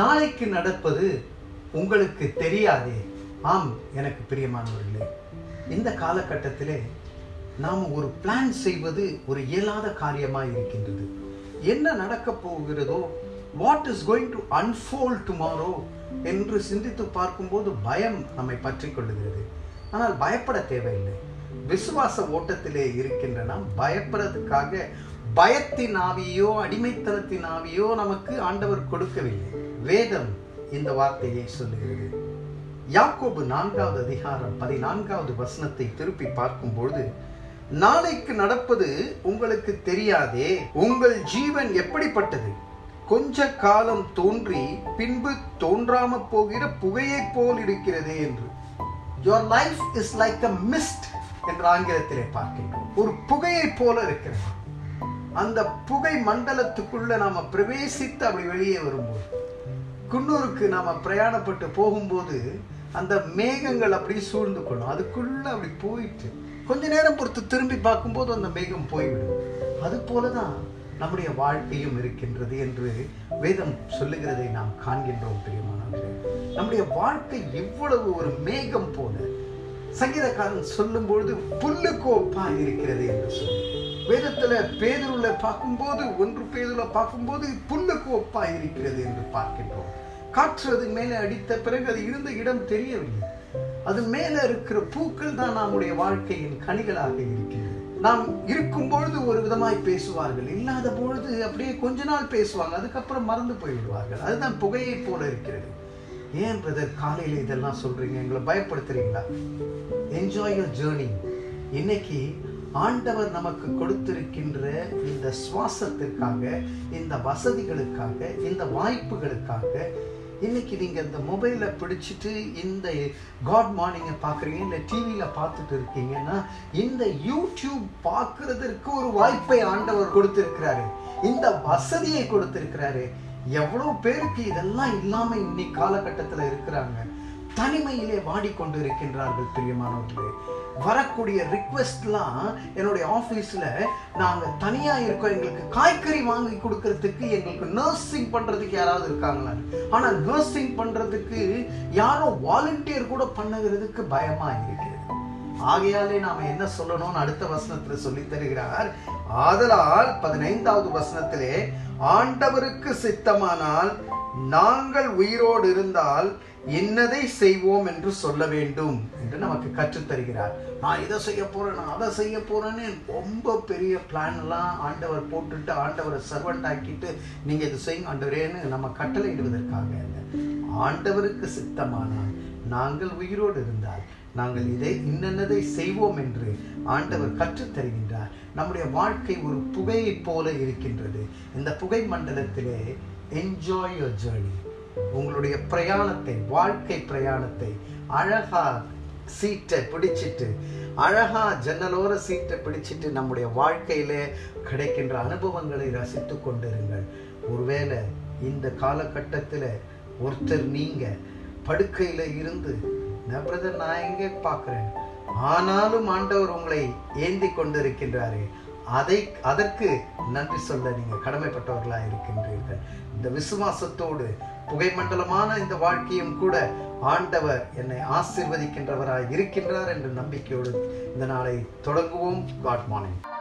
நாளைக்கு நடப்பது உங்களுக்கு தெரியாதே ஆம் எனக்கு பிரியமானவர்களே இந்த காலகட்டத்திலே நாம் ஒரு பிளான் செய்வது ஒரு இயலாத காரியமாக இருக்கின்றது என்ன நடக்கப் போகிறதோ what is going to unfold tomorrow என்று சிந்தித்து பார்க்கும்போது பயம் நம்மை பற்றி கொள்ளுகிறது ஆனால் பயப்பட தேவையில்லை விசுவாச ஓட்டத்திலே இருக்கின்ற நாம் பயப்படுறதுக்காக பயத்தின் ஆவியோ அடிமைத்தனத்தின் ஆவியோ நமக்கு ஆண்டவர் கொடுக்கவில்லை வேதம் இந்த வார்த்தையை சொல்லுகிறது யாக்கோபு நான்காவது அதிகாரம் பதினான்காவது வசனத்தை திருப்பி பார்க்கும்பொழுது நாளைக்கு நடப்பது உங்களுக்கு தெரியாதே உங்கள் ஜீவன் எப்படிப்பட்டது கொஞ்ச காலம் தோன்றி பின்பு தோன்றாம போகிற புகையைப் போல் இருக்கிறதே என்று your life is like a mist என்று ஆங்கிலத்திலே பார்க்கின்றோம் ஒரு புகையைப் போல இருக்கிறது அந்த புகை மண்டலத்துக்குள்ள நாம பிரவேசித்து அப்படி வெளியே வரும்போது குன்னூருக்கு நாம பிரயாணப்பட்டு போகும்போது அந்த மேகங்கள் அப்படி சூழ்ந்து கொள்ளும் அதுக்குள்ள அப்படி போயிட்டு கொஞ்ச நேரம் பொறுத்து திரும்பி பார்க்கும்போது அந்த மேகம் போய்விடும் அது போலதான் நம்முடைய வாழ்க்கையும் இருக்கின்றது என்று வேதம் சொல்லுகிறதை நாம் காண்கின்றோம் பிரியமானவர்களே நம்முடைய வாழ்க்கை இவ்வளவு ஒரு மேகம் போல சங்கீதக்காரன் சொல்லும் பொழுது புல்லுக்கோப்பா இருக்கிறது என்று சொல்லி வேதத்துல பேதுருல பார்க்கும்போது ஒன்று பேதுல பார்க்கும்போது புல்லுக்கு ஒப்பா இருக்கிறது என்று பார்க்கின்றோம் காற்று அது மேலே அடித்த பிறகு அது இருந்த இடம் தெரியவில்லை அது மேல இருக்கிற பூக்கள் தான் நம்முடைய வாழ்க்கையின் கனிகளாக இருக்கின்றது நாம் இருக்கும் பொழுது ஒரு விதமாய் பேசுவார்கள் இல்லாத பொழுது அப்படியே கொஞ்ச நாள் பேசுவாங்க அதுக்கப்புறம் மறந்து போய்விடுவார்கள் அதுதான் புகையை போல இருக்கிறது ஏன் பிரதர் காலையில இதெல்லாம் சொல்றீங்க எங்களை பயப்படுத்துறீங்களா என்ஜாய் யோர் ஜேர்னி இன்னைக்கு ஆண்டவர் நமக்கு கொடுத்திருக்கின்ற இந்த சுவாசத்திற்காக இந்த வசதிகளுக்காக இந்த வாய்ப்புகளுக்காக இன்னைக்கு நீங்க இந்த மொபைலை பிடிச்சிட்டு இந்த காட் மார்னிங்கை பார்க்குறீங்க இல்லை டிவியில் பார்த்துட்டு இருக்கீங்கன்னா இந்த யூடியூப் பார்க்கறதற்கு ஒரு வாய்ப்பை ஆண்டவர் கொடுத்திருக்கிறாரு இந்த வசதியை கொடுத்திருக்கிறாரு எவ்வளோ பேருக்கு இதெல்லாம் இல்லாம இன்னைக்கு காலகட்டத்தில் இருக்கிறாங்க தனிமையிலே வாடிக்கொண்டு இருக்கின்றார்கள் பிரியமானவர்களே வரக்கூடிய ரிக்வெஸ்ட்லாம் என்னுடைய ஆஃபீஸில் நாங்கள் தனியாக இருக்கோம் எங்களுக்கு காய்கறி வாங்கி கொடுக்கறதுக்கு எங்களுக்கு நர்சிங் பண்ணுறதுக்கு யாராவது இருக்காங்களா ஆனால் நர்சிங் பண்ணுறதுக்கு யாரும் வாலண்டியர் கூட பண்ணுகிறதுக்கு பயமாக இருக்கிறது ஆகையாலே நாம என்ன சொல்லணும்னு அடுத்த வசனத்துல சொல்லி தருகிறார் ஆதலால் பதினைந்தாவது வசனத்திலே ஆண்டவருக்கு சித்தமானால் நாங்கள் உயிரோடு இருந்தால் என்னதை செய்வோம் என்று சொல்ல வேண்டும் என்று நமக்கு கற்றுத் தருகிறார் நான் இதை செய்ய போறேன் நான் அதை செய்ய போறேன்னு ரொம்ப பெரிய பிளான் எல்லாம் ஆண்டவர் போட்டுட்டு ஆண்டவரை சர்வெண்ட் ஆக்கிட்டு நீங்க இது செய்யுங்க ஆண்டவரேன்னு நம்ம கட்டளை இடுவதற்காக அல்ல ஆண்டவருக்கு சித்தமானால் நாங்கள் உயிரோடு இருந்தால் நாங்கள் இதை இன்னென்னதை செய்வோம் என்று ஆண்டவர் கற்றுத் தருகின்றார் நம்முடைய வாழ்க்கை ஒரு புகையைப் போல இருக்கின்றது இந்த புகை மண்டலத்திலே என்ஜாய் யுவர் ஜேர்னி உங்களுடைய பிரயாணத்தை வாழ்க்கை பிரயாணத்தை அழகா சீட்டை பிடிச்சிட்டு அழகா ஜன்னலோர சீட்டை பிடிச்சிட்டு நம்முடைய வாழ்க்கையில கிடைக்கின்ற அனுபவங்களை ரசித்து கொண்டிருங்கள் ஒருவேளை இந்த காலகட்டத்தில் ஒருத்தர் நீங்க படுக்கையில இருந்து நான் பிரதர் நான் எங்கே பார்க்குறேன் ஆனாலும் ஆண்டவர் உங்களை ஏந்தி கொண்டிருக்கின்றாரே அதை அதற்கு நன்றி சொல்ல நீங்க கடமைப்பட்டவர்களா இருக்கின்றீர்கள் இந்த விசுவாசத்தோடு புகைமண்டலமான இந்த வாழ்க்கையும் கூட ஆண்டவர் என்னை ஆசிர்வதிக்கின்றவராய் இருக்கின்றார் என்ற நம்பிக்கையோடு இந்த நாளை தொடங்குவோம் காட் மார்னிங்